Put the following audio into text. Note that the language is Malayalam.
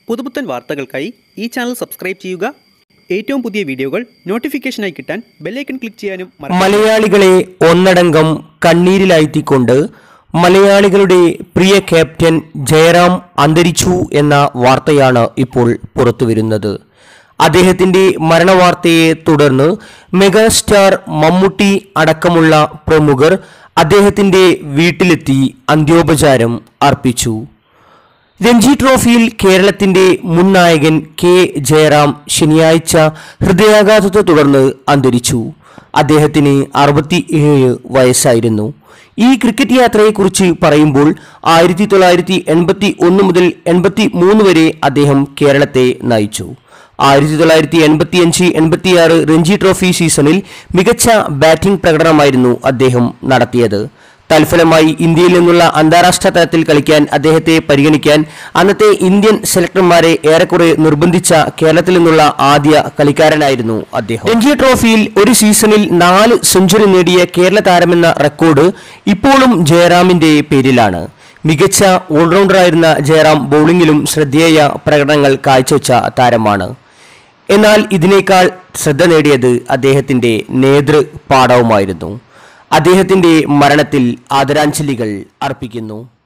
പുതുപുത്തൻ വാർത്തകൾക്കായി ഈ ചാനൽ സബ്സ്ക്രൈബ് ചെയ്യുക ഏറ്റവും പുതിയ വീഡിയോകൾ നോട്ടിഫിക്കേഷനായി കിട്ടാൻ ബെല്ലൈക്കൺ ക്ലിക്ക് ചെയ്യാനും മറക്കരുത് മലയാളികളെ ഒന്നടങ്കം കണ്ണീരിലാഴ്ത്തിക്കൊണ്ട് മലയാളികളുടെ പ്രിയ ക്യാപ്റ്റൻ ജയറാം അന്തരിച്ചു എന്ന വാർത്തയാണ് ഇപ്പോൾ പുറത്തുവരുന്നത് അദ്ദേഹത്തിന്റെ മരണവാർത്തയെ തുടർന്ന് മെഗാസ്റ്റാർ മമ്മൂട്ടി അടക്കമുള്ള പ്രമുഖർ അദ്ദേഹത്തിന്റെ വീട്ടിലെത്തി അന്ത്യോപചാരം അർപ്പിച്ചു രഞ്ജി ട്രോഫിയിൽ കേരളത്തിന്റെ മുൻ നായകൻ കെ ജയറാം ശനിയാഴ്ച ഹൃദയാഘാതത്തെ തുടർന്ന് അന്തരിച്ചു അദ്ദേഹത്തിന് അറുപത്തിയേഴ് വയസ്സായിരുന്നു ഈ ക്രിക്കറ്റ് യാത്രയെക്കുറിച്ച് പറയുമ്പോൾ ആയിരത്തി തൊള്ളായിരത്തി എൺപത്തി ഒന്ന് മുതൽ എൺപത്തി മൂന്ന് വരെ അദ്ദേഹം കേരളത്തെ നയിച്ചു ആയിരത്തി തൊള്ളായിരത്തി എൺപത്തി അഞ്ച് എൺപത്തിയാറ് രഞ്ജി ട്രോഫി സീസണിൽ മികച്ച ബാറ്റിംഗ് പ്രകടനമായിരുന്നു അദ്ദേഹം നടത്തിയത് തൽഫലമായി ഇന്ത്യയിൽ നിന്നുള്ള അന്താരാഷ്ട്ര തലത്തിൽ കളിക്കാൻ അദ്ദേഹത്തെ പരിഗണിക്കാൻ അന്നത്തെ ഇന്ത്യൻ സെലക്ടർമാരെ ഏറെക്കുറെ നിർബന്ധിച്ച കേരളത്തിൽ നിന്നുള്ള ആദ്യ കളിക്കാരനായിരുന്നു അദ്ദേഹം രഞ്ജി ട്രോഫിയിൽ ഒരു സീസണിൽ നാല് സെഞ്ചുറി നേടിയ കേരള താരമെന്ന റെക്കോർഡ് ഇപ്പോഴും ജയറാമിന്റെ പേരിലാണ് മികച്ച ഓൾറൗണ്ടറായിരുന്ന ജയറാം ബൗളിംഗിലും ശ്രദ്ധേയ പ്രകടനങ്ങൾ കാഴ്ചവെച്ച താരമാണ് എന്നാൽ ഇതിനേക്കാൾ ശ്രദ്ധ നേടിയത് അദ്ദേഹത്തിന്റെ നേതൃപാഠവുമായിരുന്നു അദ്ദേഹത്തിന്റെ മരണത്തിൽ ആദരാഞ്ജലികൾ അർപ്പിക്കുന്നു